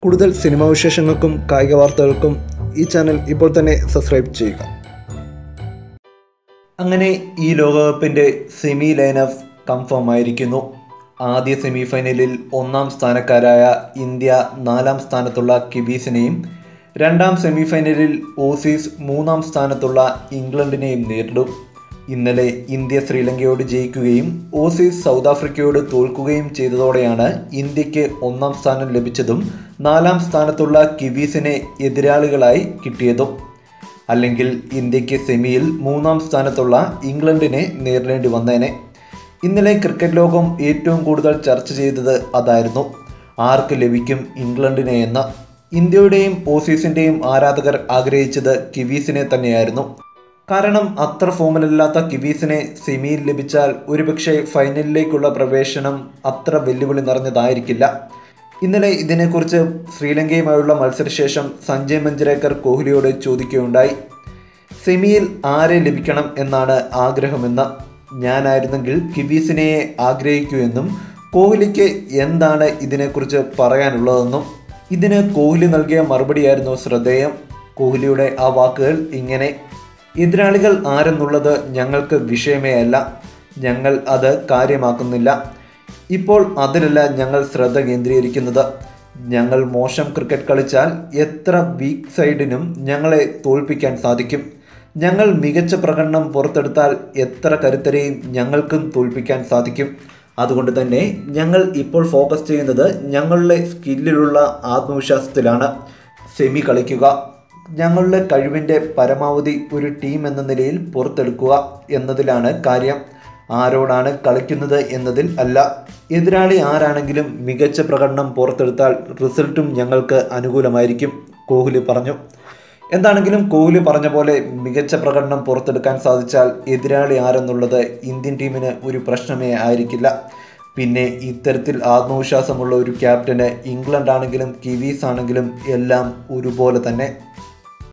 കൂടുതൽ സിനിമാ വിശേഷങ്ങൾക്കും കായിക വാർത്തകൾക്കും ഈ ചാനൽ ഇപ്പോൾ തന്നെ സബ്സ്ക്രൈബ് ചെയ്യുക അങ്ങനെ ഈ ലോകകപ്പിൻ്റെ സെമി ലൈനപ്പ് കൺഫേം ആയിരിക്കുന്നു ആദ്യ സെമി ഫൈനലിൽ ഒന്നാം സ്ഥാനക്കാരായ ഇന്ത്യ നാലാം സ്ഥാനത്തുള്ള കിവീസിനെയും രണ്ടാം സെമി ഫൈനലിൽ ഓസീസ് മൂന്നാം സ്ഥാനത്തുള്ള ഇംഗ്ലണ്ടിനെയും നേരിടും ഇന്നലെ ഇന്ത്യ ശ്രീലങ്കയോട് ജയിക്കുകയും ഓസീസ് സൗത്ത് ആഫ്രിക്കയോട് തോൽക്കുകയും ചെയ്തതോടെയാണ് ഇന്ത്യക്ക് ഒന്നാം സ്ഥാനം ലഭിച്ചതും നാലാം സ്ഥാനത്തുള്ള കിവീസിനെ എതിരാളികളായി കിട്ടിയതും അല്ലെങ്കിൽ ഇന്ത്യക്ക് സെമിയിൽ മൂന്നാം സ്ഥാനത്തുള്ള ഇംഗ്ലണ്ടിനെ നേരിടേണ്ടി വന്നേനെ ഇന്നലെ ക്രിക്കറ്റ് ലോകം ഏറ്റവും കൂടുതൽ ചർച്ച ചെയ്തത് അതായിരുന്നു ആർക്ക് ലഭിക്കും ഇംഗ്ലണ്ടിനെ എന്ന് ഇന്ത്യയുടെയും ഓസീസിൻ്റെയും ആരാധകർ ആഗ്രഹിച്ചത് കിവീസിനെ തന്നെയായിരുന്നു കാരണം അത്ര ഫോമിലല്ലാത്ത കിവീസിനെ സെമിയിൽ ലഭിച്ചാൽ ഒരുപക്ഷെ ഫൈനലിലേക്കുള്ള പ്രവേശനം അത്ര വെല്ലുവിളി നിറഞ്ഞതായിരിക്കില്ല ഇന്നലെ ഇതിനെക്കുറിച്ച് ശ്രീലങ്കയുമായുള്ള മത്സരശേഷം സഞ്ജയ് മഞ്ജരേക്കർ കോഹ്ലിയോട് ചോദിക്കുകയുണ്ടായി സെമിയിൽ ആരെ ലഭിക്കണം എന്നാണ് ആഗ്രഹമെന്ന് ഞാനായിരുന്നെങ്കിൽ കിവീസിനെ ആഗ്രഹിക്കൂ എന്നും കോഹ്ലിക്ക് എന്താണ് ഇതിനെക്കുറിച്ച് പറയാനുള്ളതെന്നും ഇതിന് കോഹ്ലി നൽകിയ മറുപടിയായിരുന്നു ശ്രദ്ധേയം കോഹ്ലിയുടെ ആ വാക്കുകൾ ഇങ്ങനെ എതിരാളികൾ ആരെന്നുള്ളത് ഞങ്ങൾക്ക് വിഷയമേ അല്ല ഞങ്ങൾ അത് കാര്യമാക്കുന്നില്ല ഇപ്പോൾ അതിലല്ല ഞങ്ങൾ ശ്രദ്ധ കേന്ദ്രീകരിക്കുന്നത് ഞങ്ങൾ മോശം ക്രിക്കറ്റ് കളിച്ചാൽ എത്ര വീക്ക് സൈഡിനും ഞങ്ങളെ തോൽപ്പിക്കാൻ സാധിക്കും ഞങ്ങൾ മികച്ച പ്രകടനം പുറത്തെടുത്താൽ എത്ര കരുത്തരെയും ഞങ്ങൾക്കും തോൽപ്പിക്കാൻ സാധിക്കും അതുകൊണ്ട് തന്നെ ഞങ്ങൾ ഇപ്പോൾ ഫോക്കസ് ചെയ്യുന്നത് ഞങ്ങളുടെ സ്കില്ലിലുള്ള ആത്മവിശ്വാസത്തിലാണ് സെമി കളിക്കുക ഞങ്ങളുടെ കഴിവിൻ്റെ പരമാവധി ഒരു ടീം എന്ന നിലയിൽ പുറത്തെടുക്കുക എന്നതിലാണ് കാര്യം ആരോടാണ് കളിക്കുന്നത് എന്നതിൽ അല്ല എതിരാളി ആരാണെങ്കിലും മികച്ച പ്രകടനം പുറത്തെടുത്താൽ റിസൾട്ടും ഞങ്ങൾക്ക് അനുകൂലമായിരിക്കും കോഹ്ലി പറഞ്ഞു എന്താണെങ്കിലും കോഹ്ലി പറഞ്ഞ പോലെ മികച്ച പ്രകടനം പുറത്തെടുക്കാൻ സാധിച്ചാൽ എതിരാളി ആരെന്നുള്ളത് ഇന്ത്യൻ ടീമിന് ഒരു പ്രശ്നമേ ആയിരിക്കില്ല പിന്നെ ഇത്തരത്തിൽ ആത്മവിശ്വാസമുള്ള ഒരു ക്യാപ്റ്റന് ഇംഗ്ലണ്ട് ആണെങ്കിലും കിവീസ് ആണെങ്കിലും എല്ലാം ഒരുപോലെ തന്നെ